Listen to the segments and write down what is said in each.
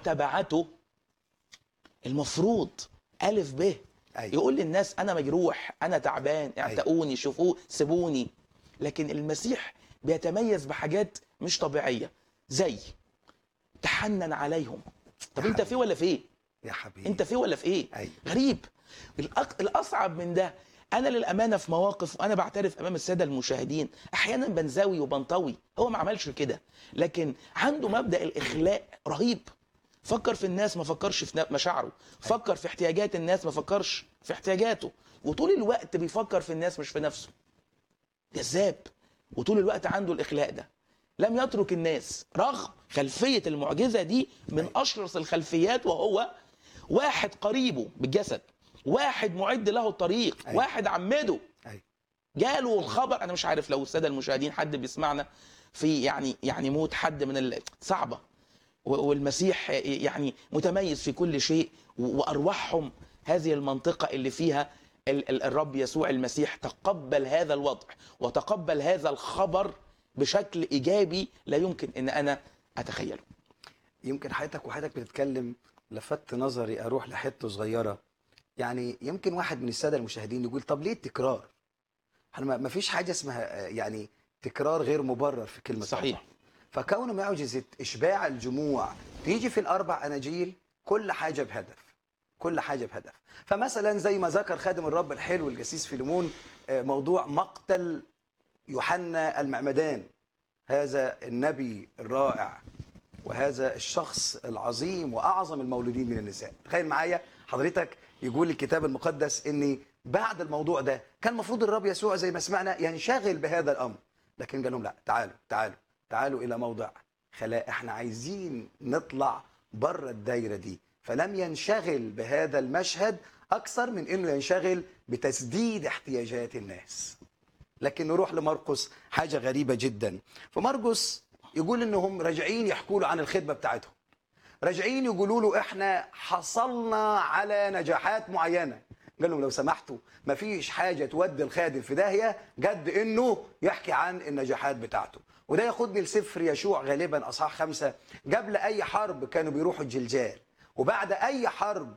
تبعته المفروض ألف ب أيوة. يقول للناس أنا مجروح أنا تعبان اعتقوني شوفوه سيبوني لكن المسيح بيتميز بحاجات مش طبيعية زي تحنن عليهم طب انت في ولا في ايه يا حبيبي انت في ولا في ايه أيوة. غريب الأق... الاصعب من ده انا للامانه في مواقف وانا بعترف امام الساده المشاهدين احيانا بنزوي وبنطوي هو ما عملش كده لكن عنده مبدا الاخلاء رهيب فكر في الناس ما فكرش في مشاعره فكر في احتياجات الناس ما فكرش في احتياجاته وطول الوقت بيفكر في الناس مش في نفسه جذاب وطول الوقت عنده الاخلاء ده لم يترك الناس رغم خلفيه المعجزه دي من اشرس الخلفيات وهو واحد قريبه بالجسد واحد معد له الطريق أيوة. واحد عمده أيوة. جاله الخبر انا مش عارف لو الساده المشاهدين حد بيسمعنا في يعني يعني موت حد من ال- صعبه و- والمسيح يعني متميز في كل شيء و- وارواحهم هذه المنطقه اللي فيها ال- ال- الرب يسوع المسيح تقبل هذا الوضع وتقبل هذا الخبر بشكل ايجابي لا يمكن ان انا اتخيله يمكن حضرتك وحضرتك بتتكلم لفت نظري اروح لحته صغيره يعني يمكن واحد من الساده المشاهدين يقول طب ليه التكرار؟ احنا ما- ما فيش حاجه اسمها آه، يعني تكرار غير مبرر في كلمه صحيح. الله. فكون معجزه اشباع الجموع تيجي في الاربع اناجيل كل حاجه بهدف كل حاجه بهدف فمثلا زي ما ذكر خادم الرب الحلو الجسيس فيليمون آه، موضوع مقتل يوحنا المعمدان هذا النبي الرائع وهذا الشخص العظيم واعظم المولودين من النساء تخيل معايا حضرتك يقول الكتاب المقدس ان بعد الموضوع ده كان المفروض الرب يسوع زي ما سمعنا ينشغل بهذا الامر لكن قال لهم لا تعالوا تعالوا تعالوا الى موضع خلاء احنا عايزين نطلع بره الدايره دي فلم ينشغل بهذا المشهد اكثر من انه ينشغل بتسديد احتياجات الناس لكن نروح لمرقس حاجة غريبة جدا فمرقس يقول انهم راجعين يحكوا له عن الخدمة بتاعتهم راجعين يقولوا له احنا حصلنا على نجاحات معينة قال لهم لو سمحتوا ما فيش حاجة تودي الخادم في داهية قد انه يحكي عن النجاحات بتاعته وده ياخدني لسفر يشوع غالبا اصحاح خمسة قبل اي حرب كانوا بيروحوا الجلجال وبعد اي حرب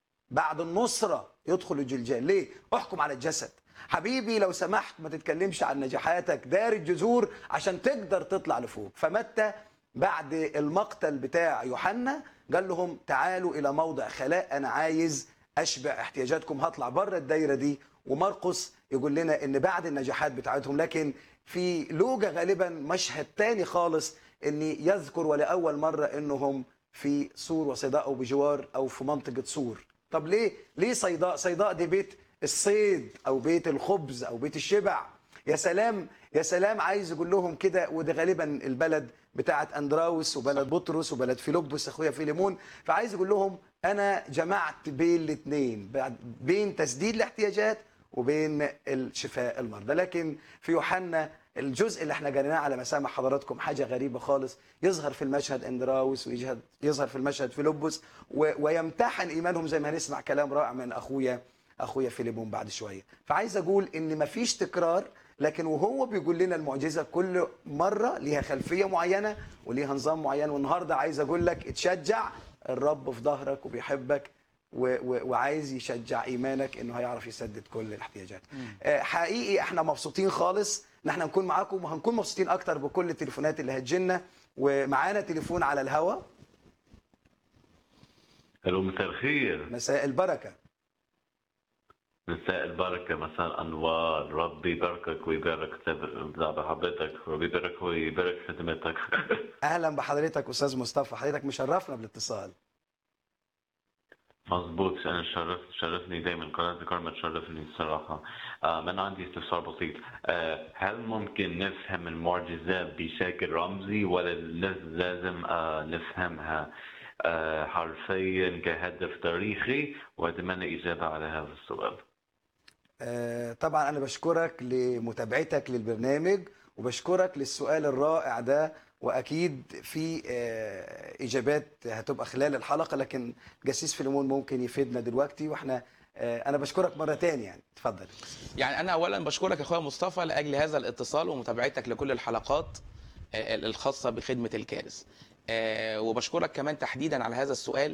بعد النصرة يدخل الجلجال ليه؟ احكم على الجسد حبيبي لو سمحت ما تتكلمش عن نجاحاتك دار الجذور عشان تقدر تطلع لفوق فمتى بعد المقتل بتاع يوحنا قال لهم تعالوا إلى موضع خلاء أنا عايز أشبع احتياجاتكم هطلع بره الدايرة دي ومرقس يقول لنا إن بعد النجاحات بتاعتهم لكن في لوجا غالبا مشهد تاني خالص إن يذكر ولأول مرة إنهم في سور وصيداء أو بجوار أو في منطقة سور طب ليه ليه صيداء صيداء دي بيت الصيد او بيت الخبز او بيت الشبع يا سلام يا سلام عايز يقول لهم كده وده غالبا البلد بتاعت اندراوس وبلد بطرس وبلد فيلبس اخويا فيليمون فعايز يقول لهم انا جمعت بين الاثنين بين تسديد الاحتياجات وبين الشفاء المرضى لكن في يوحنا الجزء اللي احنا قريناه على مسامع حضراتكم حاجه غريبه خالص يظهر في المشهد اندراوس ويظهر يظهر في المشهد فيلبس و- ويمتحن ايمانهم زي ما هنسمع كلام رائع من اخويا اخويا فيليمون بعد شويه فعايز اقول ان مفيش تكرار لكن وهو بيقول لنا المعجزه كل مره ليها خلفيه معينه وليها نظام معين والنهارده عايز اقول لك اتشجع الرب في ظهرك وبيحبك و- و- وعايز يشجع ايمانك انه هيعرف يسدد كل الاحتياجات آه، حقيقي احنا مبسوطين خالص ان احنا نكون معاكم وهنكون مبسوطين اكتر بكل التليفونات اللي هتجينا ومعانا تليفون على الهوا الو مساء الخير مساء البركه مساء البركة مساء الأنوار ربي يباركك ويبارك تبع حضرتك ربي يبارك ويبارك خدمتك اهلا بحضرتك استاذ مصطفى حضرتك مشرفنا بالاتصال مظبوط أنا شرف شرفني دايما قناة الكرمة تشرفني الصراحة آه أنا عندي استفسار بسيط آه هل ممكن نفهم المعجزة بشكل رمزي ولا لاز- لازم آه نفهمها آه حرفيا كهدف تاريخي وأتمنى إجابة على هذا السؤال آه، طبعا انا بشكرك لمتابعتك للبرنامج وبشكرك للسؤال الرائع ده واكيد في آه، اجابات هتبقى خلال الحلقه لكن جسيس فيليمون ممكن يفيدنا دلوقتي واحنا آه، انا بشكرك مره تاني يعني اتفضل يعني انا اولا بشكرك اخويا مصطفى لاجل هذا الاتصال ومتابعتك لكل الحلقات آه، الخاصه بخدمه الكارث آه، وبشكرك كمان تحديدا على هذا السؤال